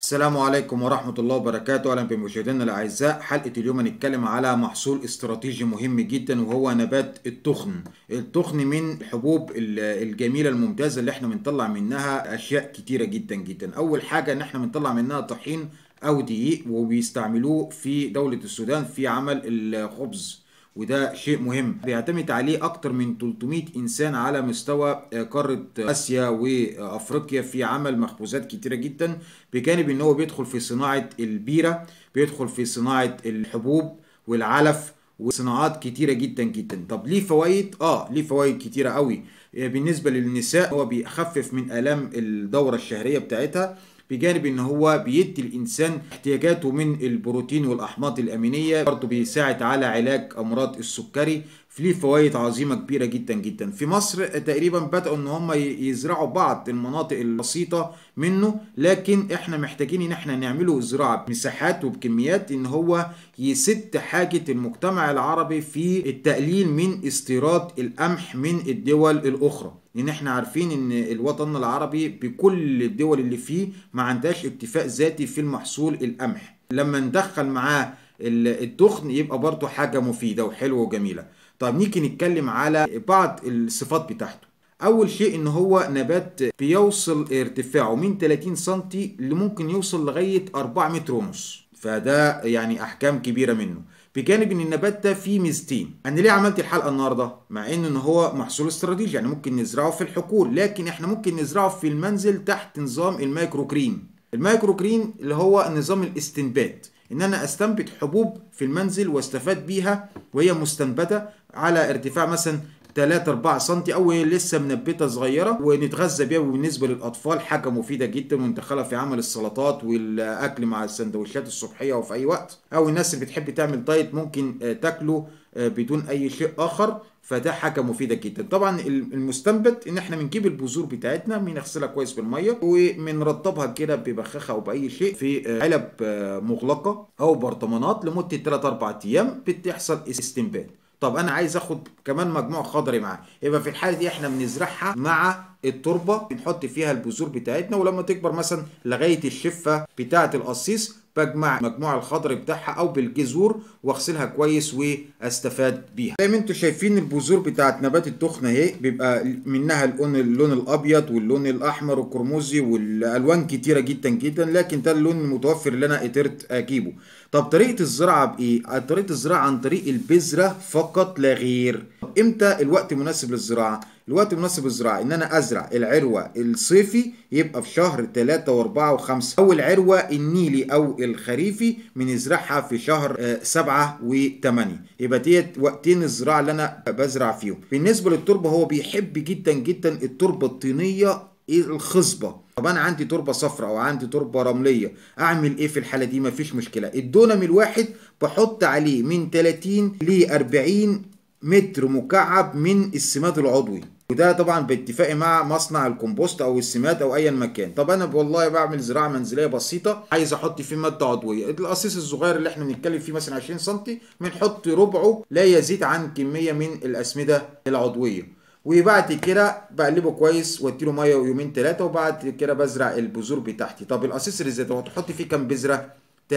السلام عليكم ورحمة الله وبركاته أهلا بمشاهدينا الأعزاء حلقة اليوم هنتكلم على محصول استراتيجي مهم جدا وهو نبات التخن التخن من الحبوب ال- الجميلة الممتازة اللي احنا بنطلع منها أشياء كتيرة جدا جدا أول حاجة إن احنا بنطلع منها طحين أو دقيق وبيستعملوه في دولة السودان في عمل الخبز وده شيء مهم بيعتمد عليه اكتر من 300 انسان على مستوى قارة اسيا وافريقيا في عمل مخبوزات كتيرة جدا بجانب ان هو بيدخل في صناعة البيرة بيدخل في صناعة الحبوب والعلف وصناعات كتيرة جدا جدا طب ليه فوائد اه ليه فوائد كتيرة قوي بالنسبة للنساء هو بيخفف من الام الدورة الشهرية بتاعتها بجانب ان هو بيدي الانسان احتياجاته من البروتين والاحماض الامينيه برضه بيساعد على علاج امراض السكري ليه فوائد عظيمه كبيره جدا جدا في مصر تقريبا بداوا ان هم يزرعوا بعض المناطق البسيطه منه لكن احنا محتاجين ان احنا نعمله زراعه بمساحات وبكميات ان هو يسد حاجه المجتمع العربي في التقليل من استيراد القمح من الدول الاخرى لان احنا عارفين ان الوطن العربي بكل الدول اللي فيه ما عندهاش اكتفاء ذاتي في المحصول القمح لما ندخل معاه التخن يبقى برضه حاجه مفيده وحلوه وجميله طب نيجي نتكلم على بعض الصفات بتاعته اول شيء ان هو نبات بيوصل ارتفاعه من 30 سم لممكن يوصل لغايه 4 متر ونص فده يعني احكام كبيره منه بجانب ان النبات ده فيه ميزتين انا ليه عملت الحلقه النهارده مع ان هو محصول استراتيجي يعني ممكن نزرعه في الحقول لكن احنا ممكن نزرعه في المنزل تحت نظام المايكرو جرين المايكرو جرين اللي هو نظام الاستنبات ان انا استنبت حبوب في المنزل واستفاد بيها وهي مستنبته على ارتفاع مثلا 3 4 سم او لسه منبته صغيره ونتغذى بيها وبالنسبه للاطفال حاجه مفيده جدا وندخلها في عمل السلطات والاكل مع السندوتشات الصبحيه وفي اي وقت او الناس اللي بتحب تعمل دايت ممكن تاكله بدون اي شيء اخر فده حاجه مفيده جدا طبعا المستنبت ان احنا بنجيب البذور بتاعتنا بنغسلها كويس بالميه وبنرطبها كده ببخاخه او باي شيء في علب مغلقه او برطمانات لمده 3 4 ايام بتحصل استنبات طب انا عايز اخد كمان مجموع خضري معاه يبقى في الحاله دي احنا بنزرعها مع التربه بنحط فيها البذور بتاعتنا ولما تكبر مثلا لغايه الشفه بتاعه القصيص بجمع مجموع الخضر بتاعها او بالجذور واغسلها كويس واستفاد بيها زي ما انتم شايفين البذور بتاعت نبات التخن اهي بيبقى منها اللون اللون الابيض واللون الاحمر والقرمزي والالوان كتيره جدا جدا لكن ده اللون المتوفر اللي انا قدرت اجيبه طب طريقه الزراعه بايه طريقه الزراعه عن طريق البذره فقط لا غير امتى الوقت مناسب للزراعه الوقت المناسب للزراعه ان انا ازرع العروه الصيفي يبقى في شهر 3 و4 و5 او العروه النيلي او الخريفي بنزرعها في شهر 7 و8 يبقى ديت وقتين الزراعه اللي انا بزرع فيهم بالنسبه للتربه هو بيحب جدا جدا التربه الطينيه الخصبه طب انا عندي تربه صفراء او عندي تربه رمليه اعمل ايه في الحاله دي مفيش مشكله الدونم الواحد بحط عليه من 30 ل 40 متر مكعب من السماد العضوي وده طبعا باتفاقي مع مصنع الكمبوست او السماد او ايا مكان طب انا والله بعمل زراعه منزليه بسيطه عايز احط فيه ماده عضويه القصيص الصغير اللي احنا بنتكلم فيه مثلا 20 سم بنحط ربعه لا يزيد عن كميه من الاسمده العضويه وبعد كده بقلبه كويس واديله ميه يومين ثلاثه وبعد كده بزرع البذور بتاعتي طب القصيص اللي زي ده هتحط فيه كام بذره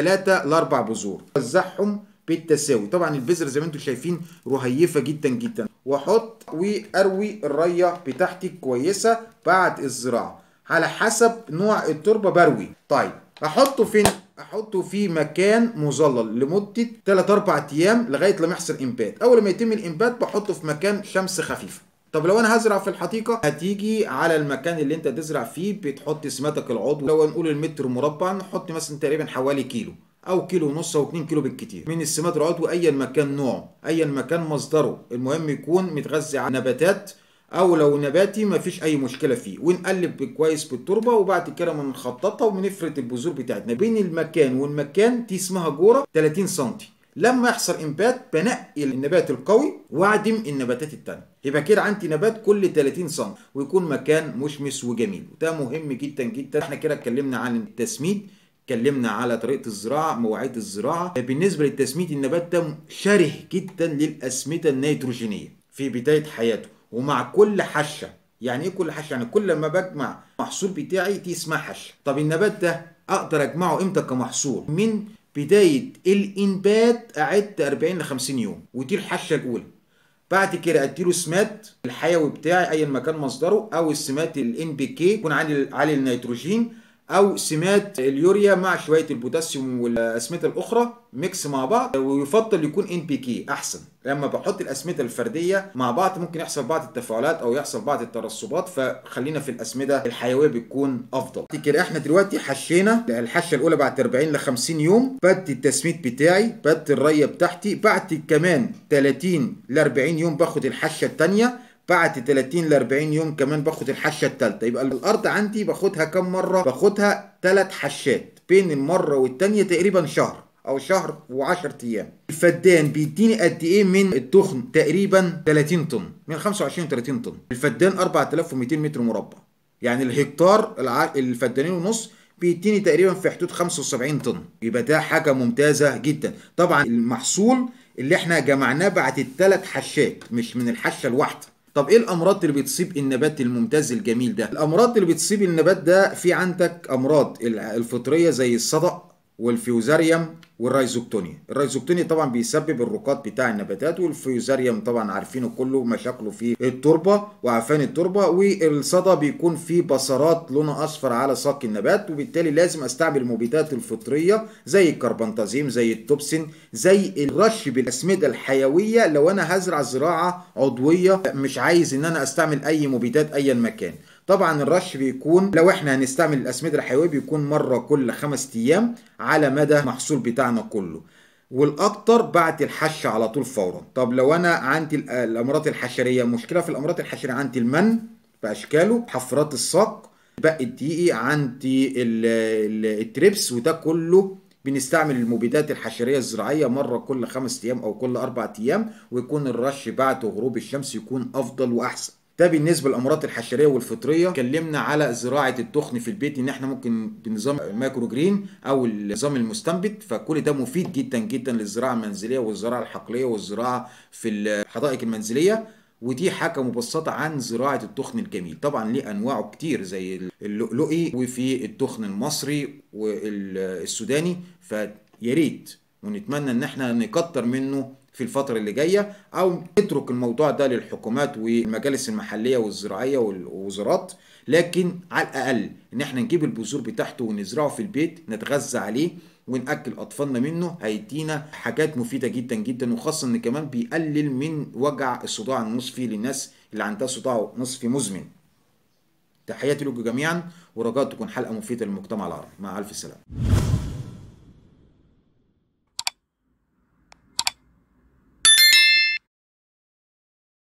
3 ل 4 بذور وزعهم بالتساوي طبعا البذره زي ما انتم شايفين رهيفه جدا جدا واحط واروي الريه بتاعتي كويسه بعد الزراعه على حسب نوع التربه بروي طيب احطه فين احطه في مكان مظلل لمده 3 4 ايام لغايه لما يحصل انبات اول ما يتم الانبات بحطه في مكان شمس خفيفه طب لو انا هزرع في الحديقه هتيجي على المكان اللي انت تزرع فيه بتحط سماتك العضوي لو نقول المتر مربع نحط مثلا تقريبا حوالي كيلو او كيلو ونص او 2 كيلو بالكتير من السماد العضوي ايا مكان نوعه ايا مكان مصدره المهم يكون متغذي على نباتات او لو نباتي مفيش اي مشكله فيه ونقلب كويس بالتربه وبعد كده بنخططها وبنفرد البذور بتاعتنا بين المكان والمكان دي اسمها جوره 30 سم لما يحصل انبات بنقي النبات القوي واعدم النباتات التانية يبقى كده عندي نبات كل 30 سم ويكون مكان مشمس وجميل وده مهم جدا جدا احنا كده اتكلمنا عن التسميد اتكلمنا على طريقه الزراعه مواعيد الزراعه بالنسبه للتسميد النبات ده شره جدا للاسمده النيتروجينيه في بدايه حياته ومع كل حشه يعني ايه كل حشه يعني كل ما بجمع محصول بتاعي دي اسمها حشه طب النبات ده اقدر اجمعه امتى كمحصول من بدايه الانبات قعدت 40 ل 50 يوم ودي الحشه الاولى بعد كده اديله سمات الحيوي بتاعي ايا ما كان مصدره او السمات الان بي كي يكون عالي عالي النيتروجين او سمات اليوريا مع شويه البوتاسيوم والاسمده الاخرى ميكس مع بعض ويفضل يكون ان بي كي احسن لما بحط الاسمده الفرديه مع بعض ممكن يحصل بعض التفاعلات او يحصل بعض الترسبات فخلينا في الاسمده الحيويه بتكون افضل كده احنا دلوقتي حشينا الحشه الاولى بعد 40 ل 50 يوم بدي التسميد بتاعي بدي الريه بتاعتي بعد كمان 30 ل 40 يوم باخد الحشه الثانيه بعد 30 ل 40 يوم كمان باخد الحشه الثالثه يبقى الارض عندي باخدها كم مره باخدها ثلاث حشات بين المره والثانيه تقريبا شهر او شهر و10 ايام الفدان بيديني قد ايه من التخن تقريبا 30 طن من 25 ل 30 طن الفدان 4200 متر مربع يعني الهكتار الع... الفدانين ونص بيديني تقريبا في حدود 75 طن يبقى ده حاجه ممتازه جدا طبعا المحصول اللي احنا جمعناه بعد الثلاث حشات مش من الحشه الواحده طب ايه الامراض اللي بتصيب النبات الممتاز الجميل ده الامراض اللي بتصيب النبات ده في عندك امراض الفطريه زي الصدأ والفيوزاريوم والرايزوكتونيا الرايزوكتونيا طبعا بيسبب الرقاد بتاع النباتات والفيوزاريوم طبعا عارفينه كله مشاكله في التربه وعفان التربه والصدى بيكون فيه بصرات لونها اصفر على ساق النبات وبالتالي لازم استعمل المبيدات الفطريه زي الكربنتازيم زي التوبسين زي الرش بالاسمده الحيويه لو انا هزرع زراعه عضويه مش عايز ان انا استعمل اي مبيدات ايا مكان طبعا الرش بيكون لو احنا هنستعمل الاسمده الحيويه بيكون مره كل خمس ايام على مدى المحصول بتاعنا كله والاكتر بعد الحش على طول فورا طب لو انا عندي الامراض الحشريه مشكله في الامراض الحشريه عندي المن باشكاله حفرات الساق باقي الدقيقي عندي التريبس وده كله بنستعمل المبيدات الحشريه الزراعيه مره كل خمس ايام او كل اربع ايام ويكون الرش بعد غروب الشمس يكون افضل واحسن ده بالنسبه للامراض الحشريه والفطريه اتكلمنا على زراعه التخن في البيت ان احنا ممكن بنظام المايكرو جرين او النظام المستنبت فكل ده مفيد جدا جدا للزراعه المنزليه والزراعه الحقليه والزراعه في الحدائق المنزليه ودي حاجة مبسطة عن زراعة التخن الجميل طبعا ليه أنواعه كتير زي اللؤلؤي وفي التخن المصري والسوداني فياريت ونتمنى ان احنا نكتر منه في الفترة اللي جاية أو نترك الموضوع ده للحكومات والمجالس المحلية والزراعية والوزارات لكن على الأقل إن احنا نجيب البذور بتاعته ونزرعه في البيت نتغذى عليه ونأكل أطفالنا منه هيدينا حاجات مفيدة جدا جدا وخاصة إن كمان بيقلل من وجع الصداع النصفي للناس اللي عندها صداع نصفي مزمن. تحياتي لكم جميعا ورجاء تكون حلقة مفيدة للمجتمع العربي مع ألف سلامة.